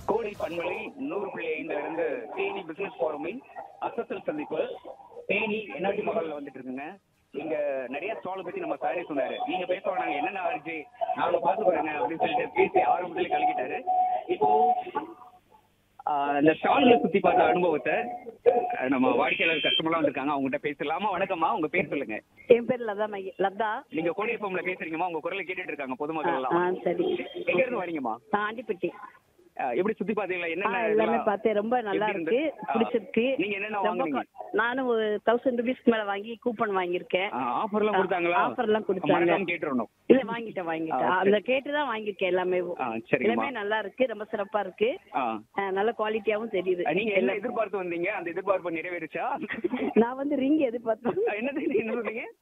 கோடி பண்பலை நூறு புள்ளி ஐந்துல இருந்து தேனி பிசினஸ் ஃபோரமின் அசத்தல் சந்திப்பு தேனி என்ஆர்டி மகால்ல வந்துட்டு இருக்குங்க இங்க நிறைய ஸ்டால் பத்தி நம்ம சாரே சொன்னாரு நீங்க பேச வேணாங்க என்னென்ன ஆச்சு நாங்க பாத்து பாருங்க அப்படின்னு சொல்லிட்டு பேசி ஆரம்பத்துல கலக்கிட்டாரு இப்போ ஆஹ், இந்த ஸ்டால்ல சுத்தி பார்த்த அனுபவத்தை அஹ், நம்ம வாடிக்கையாளர் கஸ்டமர்லாம் வந்திருக்காங்க அவங்ககிட்ட பேசலாமா வணக்கம்மா உங்க பேர் சொல்லுங்க என் பேர் லதா மைய லதா நீங்க கோடியப்பம்ல பேசுறீங்கம்மா உங்க குரலை கேட்டுட்டு இருக்காங்க ஆ பொதுமக்கள் ஆ, எல்லாம் சரி எங்க இருந்து வரீங்கம்மா நான் ஆண்டிப்பட்டி அஹ், எப்படி சுத்தி பாத்தீங்களா ஆ என்னென்ன எல்லாமே இதெல்லாம் பார்த்தேன் ரொம்ப நல்லா எப்படி இருக்கு இருந்தது? ஆ. பிடிச்சிருக்கு நீங்க என்னென்ன ரொம்ப வாங்குனீங்க? கொ- நானும் ஒரு தௌசண்ட் ருபீஸ்க்கு மேல வாங்கி கூப்பன் வாங்கியிருக்கேன் ஆஃபர் எல்லாம் ஆ, கொடுத்தாங்களா offer எல்லாம் கொடுத்தாங்க. மறக்காம கேட்டுறணும் இல்ல வாங்கிட்டேன் வாங்கிட்டேன் ஆ, சரி. அந்த கேட்டு தான் வாங்கியிருக்கேன் எல்லாமே ஆ, சரிங்கம்மா. எல்லாமே நல்லா இருக்கு ரொம்ப சிறப்பா இருக்கு ஆ. ஆ, நல்ல குவாலிட்டியாவும் தெரியுது அஹ், நீங்க என்ன எதிர்பார்த்து வந்தீங்க அந்த எதிர்பார்ப்பு நிறைவேறுச்சா நான் வந்து ரிங் எதிர்பார்த்தேன் அஹ், என்னது என்ன சொன்னீங்க